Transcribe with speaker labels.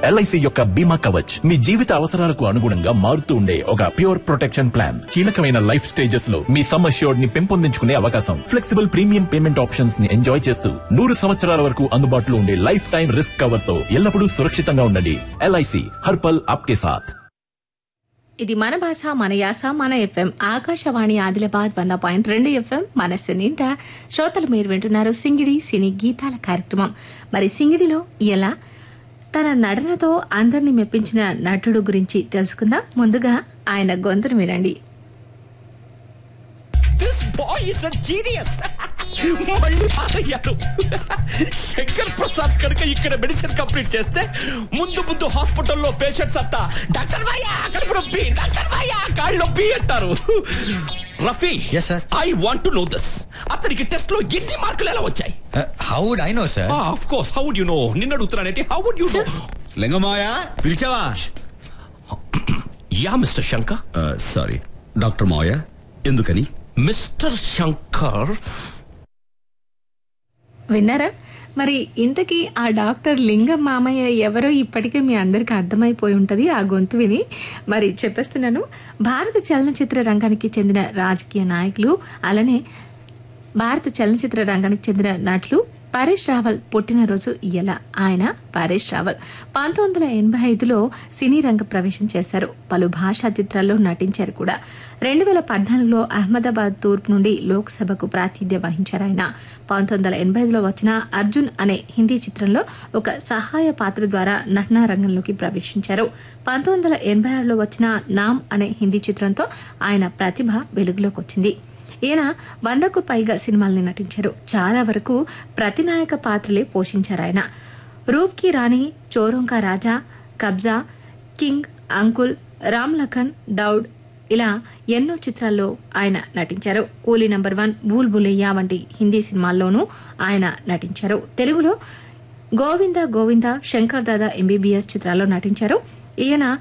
Speaker 1: LIC యొక్క బీమా కవచ్ మీ జీవిత అవసరాలకు అనుగుణంగా మారుతూ ఉండే ఒక ప్యూర్ ప్రొటెక్షన్ ప్లాన్ కీలకమైన లైఫ్ స్టేజెస్ లో మీ సమ్ అష్యూర్డ్ ని పెంపొందించుకునే అవకాశం ఫ్లెక్సిబుల్ ప్రీమియం పేమెంట్ ఆప్షన్స్ ని ఎంజాయ్ చేస్తూ నూరు సంవత్సరాల వరకు అందుబాటులో ఉండే లైఫ్ టైం రిస్క్ కవర్ తో ఎల్లప్పుడూ సురక్షితంగా ఉండండి ఎల్ఐసి హర్పల్ ఆప్కే సాథ్
Speaker 2: ఇది మన భాష మన యాస మన ఎఫ్ఎం ఆకాశవాణి ఆదిలాబాద్ వంద పాయింట్ రెండు ఎఫ్ఎం మనస్సు నిండా శ్రోతలు మీరు వింటున్నారు సింగిడి సినీ గీతాల కార్యక్రమం మరి సింగిడిలో ఎలా తన నటనతో అందరినీ మెప్పించిన నటుడు గురించి తెలుసుకుందాం ముందుగా ఆయన గొంతును వినండి
Speaker 3: this boy is a genius మళ్ళీ పారయ్యాడు శంకర్ ప్రసాద్ కనుక ఇక్కడ మెడిసిన్ కంప్లీట్ చేస్తే ముందు ముందు హాస్పిటల్లో పేషెంట్స్ అంతా డాక్టర్ భయ్యా కడుపు నొప్పి డాక్టర్ భయ్యా కాళ్ళు నొప్పి అంటారు Rafi
Speaker 4: Yes, sir.
Speaker 3: I want to know this అతనికి టెస్ట్ లో ఎన్ని మార్కులు ఎలా వచ్చాయి
Speaker 4: how would I know sir
Speaker 3: of course how would you know నిన్న అడుగుతున్నానంటే హౌ వుడ్ యు నో
Speaker 5: లింగమాయ పిలిచావా
Speaker 3: yeah mister Shankar
Speaker 5: sorry doctor మావయ్య ఎందుకని
Speaker 3: మిస్టర్ శంకర్
Speaker 2: విన్నారా మరి ఇంతకీ ఆ డాక్టర్ లింగం మామయ్య ఎవరో ఇప్పటికే మీ అందరికీ అర్థమైపోయి ఉంటుంది ఆ గొంతు విని మరి చెప్పేస్తున్నాను భారత చలనచిత్ర రంగానికి చెందిన రాజకీయ నాయకులు అలానే భారత చలనచిత్ర రంగానికి చెందిన నటులు పరేష్ రావల్ పుట్టినరోజు ఇలా ఆయన పరేష్ రావల్ పంతొమ్మిది వందల ఎనభై ఐదులో సినీ రంగ ప్రవేశం చేశారు పలు భాషా చిత్రాల్లో నటించారు కూడా రెండు వేల పద్నాలుగులో అహ్మదాబాద్ తూర్పు నుండి లోక్సభకు ప్రాతినిధ్యం వహించారు ఆయన పంతొమ్మిది వందల ఎనభై ఐదులో వచ్చిన అర్జున్ అనే హిందీ చిత్రంలో ఒక సహాయ పాత్ర ద్వారా నటనా రంగంలోకి ప్రవేశించారు పంతొమ్మిది వందల ఎనభై ఆరులో వచ్చిన నామ్ అనే హిందీ చిత్రంతో ఆయన ప్రతిభ వెలుగులోకి వచ్చింది ఈయన వందకు పైగా సినిమాల్ని నటించారు చాలా వరకు ప్రతినాయక పాత్రలే పోషించారు ఆయన రూప్ కి రాణి చోరోంకా రాజా కబ్జా కింగ్ అంకుల్ రామ్ లఖన్ దౌడ్ ఇలా ఎన్నో చిత్రాల్లో ఆయన నటించారు కూలీ నంబర్ వన్ బూల్ బులయ్యా వంటి హిందీ సినిమాల్లోనూ ఆయన నటించారు తెలుగులో గోవింద గోవింద శంకర్ దాదా ఎంబీబీఎస్ చిత్రాల్లో నటించారు ఈయన